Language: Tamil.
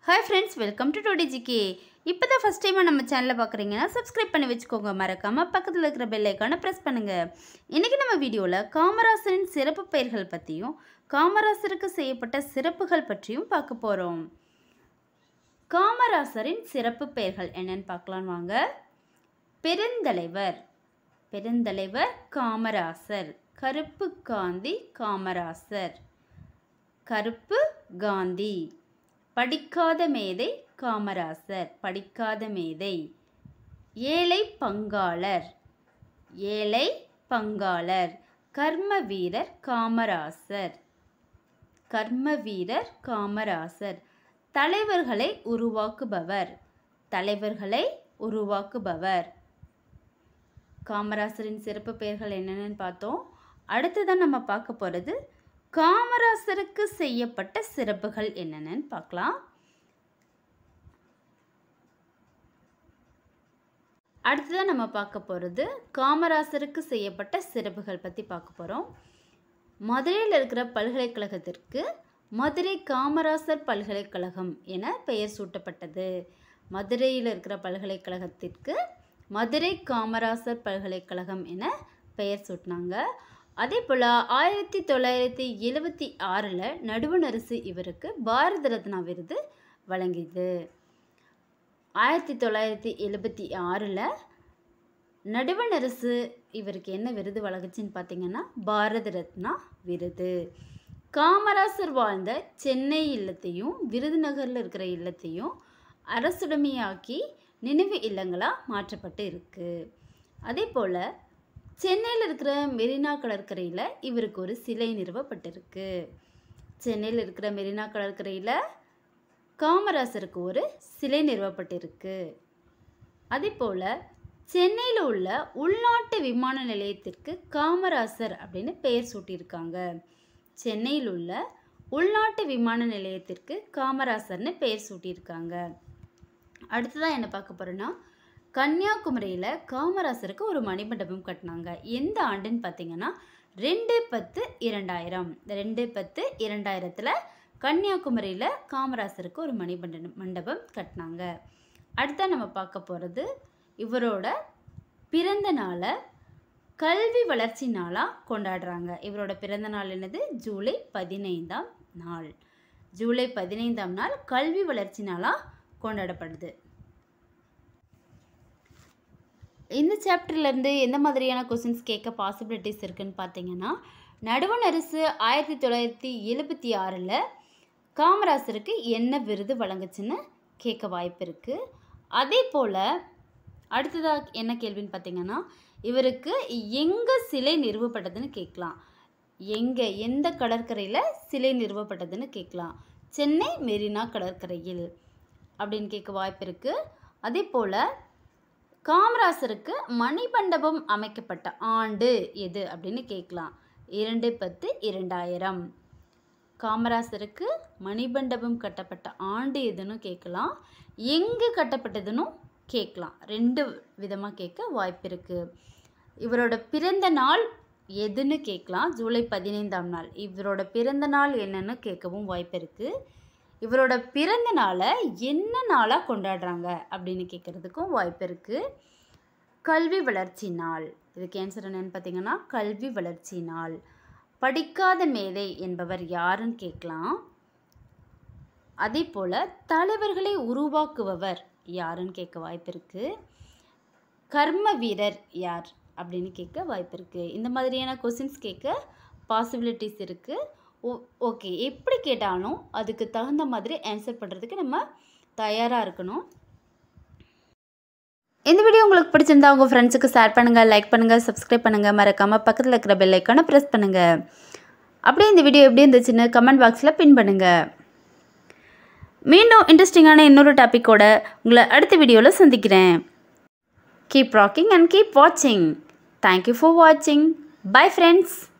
hi friends welcome to today GK இப்போ தான் ஃபஸ்ட் டைமாக நம்ம சேனலை பார்க்குறீங்கன்னா சப்ஸ்கிரைப் பண்ணி வச்சுக்கோங்க மறக்காமல் பக்கத்தில் இருக்கிற பெல் ஐக்கானை ப்ரெஸ் பண்ணுங்கள் இன்றைக்கி நம்ம வீடியோவில் காமராசரின் சிறப்பு பெயர்கள் பற்றியும் காமராசருக்கு செய்யப்பட்ட சிறப்புகள் பற்றியும் பார்க்க போகிறோம் காமராசரின் சிறப்பு பெயர்கள் என்னன்னு பார்க்கலாம் வாங்க பெருந்தலைவர் பெருந்தலைவர் காமராசர் கருப்பு காந்தி காமராசர் கருப்பு காந்தி படிக்காத மேதை காமராசர் படிக்காத மேதை ஏழை பங்காளர் ஏழை பங்காளர் கர்ம வீரர் காமராசர் கர்ம வீரர் காமராசர் தலைவர்களை உருவாக்குபவர் தலைவர்களை உருவாக்குபவர் காமராசரின் சிறப்பு பெயர்கள் என்னென்னு பார்த்தோம் அடுத்ததான் நம்ம பார்க்க போகிறது காமராசருக்கு செய்யப்பட்ட சிறப்புகள் என்னென்னு பார்க்கலாம் அடுத்ததான் நம்ம பார்க்க போகிறது காமராசருக்கு செய்யப்பட்ட சிறப்புகள் பற்றி பார்க்க போகிறோம் மதுரையில் இருக்கிற பல்கலைக்கழகத்திற்கு மதுரை காமராசர் பல்கலைக்கழகம் என பெயர் சூட்டப்பட்டது மதுரையில் இருக்கிற பல்கலைக்கழகத்திற்கு மதுரை காமராசர் பல்கலைக்கழகம் என பெயர் சூட்டினாங்க அதே போல் ஆயிரத்தி தொள்ளாயிரத்தி எழுபத்தி ஆறில் நடுவணரசு இவருக்கு பாரத ரத்னா விருது வழங்கியது ஆயிரத்தி தொள்ளாயிரத்தி எழுபத்தி ஆறில் நடுவணரசு இவருக்கு என்ன விருது வழங்குச்சுன்னு பார்த்தீங்கன்னா பாரத ரத்னா விருது காமராசர் வாழ்ந்த சென்னை இல்லத்தையும் விருதுநகரில் இருக்கிற இல்லத்தையும் அரசுடைமையாக்கி நினைவு இல்லங்களாக மாற்றப்பட்டு இருக்குது அதே போல் சென்னையில் இருக்கிற மெரினா கடற்கரையில் இவருக்கு ஒரு சிலை நிறுவப்பட்டிருக்கு சென்னையில் இருக்கிற மெரினா கடற்கரையில் காமராசருக்கு ஒரு சிலை நிறுவப்பட்டிருக்கு அதே போல் சென்னையில் உள்ள உள்நாட்டு விமான நிலையத்திற்கு காமராசர் அப்படின்னு பெயர் சூட்டியிருக்காங்க சென்னையில் உள்ள உள்நாட்டு விமான நிலையத்திற்கு காமராசர்னு பெயர் சூட்டியிருக்காங்க அடுத்ததாக என்ன பார்க்க போகிறோன்னா கன்னியாகுமரியில் காமராசருக்கு ஒரு மணிமண்டபம் கட்டினாங்க எந்த ஆண்டுன்னு பார்த்தீங்கன்னா ரெண்டு பத்து இரண்டாயிரம் ரெண்டு பத்து இரண்டாயிரத்தில் கன்னியாகுமரியில் காமராசருக்கு ஒரு மணிமண்ட மண்டபம் கட்டினாங்க அடுத்த நம்ம பார்க்க போகிறது இவரோட பிறந்த நாளை கல்வி வளர்ச்சி நாளாக கொண்டாடுறாங்க இவரோட பிறந்த நாள் என்னது ஜூலை பதினைந்தாம் நாள் ஜூலை பதினைந்தாம் நாள் கல்வி வளர்ச்சி நாளாக கொண்டாடப்படுது இந்த சாப்டர்லேருந்து எந்த மாதிரியான கொஸ்டின்ஸ் கேட்க பாசிபிலிட்டிஸ் இருக்குன்னு பார்த்தீங்கன்னா நடுவண் அரசு ஆயிரத்தி தொள்ளாயிரத்தி எழுபத்தி ஆறில் காமராசருக்கு என்ன விருது வழங்குச்சுன்னு கேட்க வாய்ப்பு இருக்குது அதே போல் அடுத்ததாக என்ன கேள்வின்னு பார்த்தீங்கன்னா இவருக்கு எங்கே சிலை நிறுவப்பட்டதுன்னு கேட்கலாம் எங்கே எந்த கடற்கரையில் சிலை நிறுவப்பட்டதுன்னு கேட்கலாம் சென்னை மெரினா கடற்கரையில் அப்படின்னு கேட்க வாய்ப்பு இருக்குது அதே போல் காமராசருக்கு மணிமண்டபம் அமைக்கப்பட்ட ஆண்டு எது அப்படின்னு கேட்கலாம் இரண்டு பத்து இரண்டாயிரம் காமராசருக்கு மணிமண்டபம் கட்டப்பட்ட ஆண்டு எதுன்னு கேட்கலாம் எங்கு கட்டப்பட்டதுன்னு கேட்கலாம் ரெண்டு விதமாக கேட்க வாய்ப்பு இருக்குது இவரோட பிறந்த நாள் எதுன்னு கேட்கலாம் ஜூலை பதினைந்தாம் நாள் இவரோட பிறந்த நாள் என்னன்னு கேட்கவும் வாய்ப்பு இருக்குது இவரோட பிறந்த நாளை என்ன நாளாக கொண்டாடுறாங்க அப்படின்னு கேட்குறதுக்கும் வாய்ப்பு இருக்குது கல்வி வளர்ச்சி நாள் இதுக்கு ஆன்சர் என்னன்னு பார்த்தீங்கன்னா கல்வி வளர்ச்சி நாள் படிக்காத மேதை என்பவர் யாருன்னு கேட்கலாம் அதே போல் தலைவர்களை உருவாக்குபவர் யாருன்னு கேட்க வாய்ப்பு இருக்குது கர்ம வீரர் யார் அப்படின்னு கேட்க வாய்ப்பு இருக்குது இந்த மாதிரியான கொஸ்டின்ஸ் கேட்க பாசிபிலிட்டிஸ் இருக்குது ஓ ஓகே எப்படி கேட்டாலும் அதுக்கு தகுந்த மாதிரி ஆன்சர் பண்ணுறதுக்கு நம்ம தயாராக இருக்கணும் இந்த வீடியோ உங்களுக்கு பிடிச்சிருந்தா உங்கள் ஃப்ரெண்ட்ஸுக்கு ஷேர் பண்ணுங்கள் லைக் பண்ணுங்கள் சப்ஸ்கிரைப் பண்ணுங்கள் மறக்காமல் பக்கத்தில் இருக்கிற பெல் ஐக்கானை ப்ரெஸ் பண்ணுங்கள் அப்படியே இந்த வீடியோ எப்படி இருந்துச்சுன்னு கமெண்ட் பாக்ஸில் பின் பண்ணுங்கள் மீண்டும் இன்ட்ரெஸ்டிங்கான இன்னொரு டாப்பிக்கோட உங்களை அடுத்த வீடியோவில் சந்திக்கிறேன் கீப் ராக்கிங் அண்ட் கீப் வாட்சிங் தேங்க்யூ ஃபார் வாட்சிங் பை ஃப்ரெண்ட்ஸ்